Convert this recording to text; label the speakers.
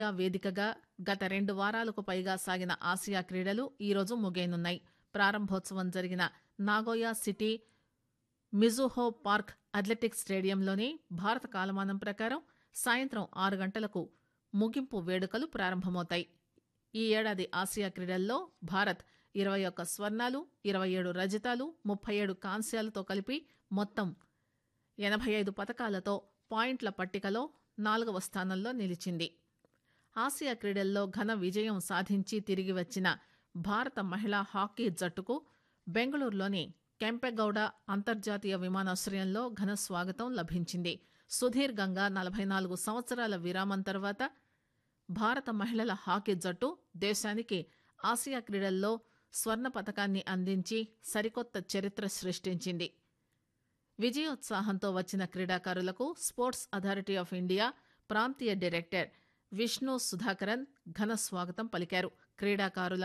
Speaker 1: వేదికగా గత రెండు వారాలకు పైగా సాగిన ఆసియా క్రీడలు ఈరోజు ముగియనున్నాయి ప్రారంభోత్సవం జరిగిన Nagoya city Mizuho park athletics స్టేడియంలోని భారత కాలమానం ప్రకారం సాయంత్రం ఆరు గంటలకు ముగింపు వేడుకలు ప్రారంభమవుతాయి ఈ ఏడాది ఆసియా క్రీడల్లో భారత్ ఇరవై ఒక్క స్వర్ణాలు ఇరవై ఏడు రజతాలు ముప్పై ఏడు కాంస్యాలతో కలిపి మొత్తం ఎనభై ఐదు పథకాలతో పాయింట్ల పట్టికలో నాలుగవ స్థానంలో నిలిచింది ఆసియా క్రీడల్లో ఘన విజయం సాధించి తిరిగి వచ్చిన భారత మహిళా హాకీ జట్టుకు బెంగళూరులోని కెంపెగౌడ అంతర్జాతీయ విమానాశ్రయంలో ఘన స్వాగతం లభించింది సుదీర్ఘంగా నలభై నాలుగు సంవత్సరాల విరామం తర్వాత భారత మహిళల హాకీ జట్టు దేశానికి ఆసియా క్రీడల్లో స్వర్ణ పథకాన్ని అందించి సరికొత్త చరిత్ర సృష్టించింది విజయోత్సాహంతో వచ్చిన క్రీడాకారులకు స్పోర్ట్స్ అథారిటీ ఆఫ్ ఇండియా ప్రాంతీయ డైరెక్టర్ విష్ణు సుధాకరన్ ఘన స్వాగతం పలికారు క్రీడాకారులను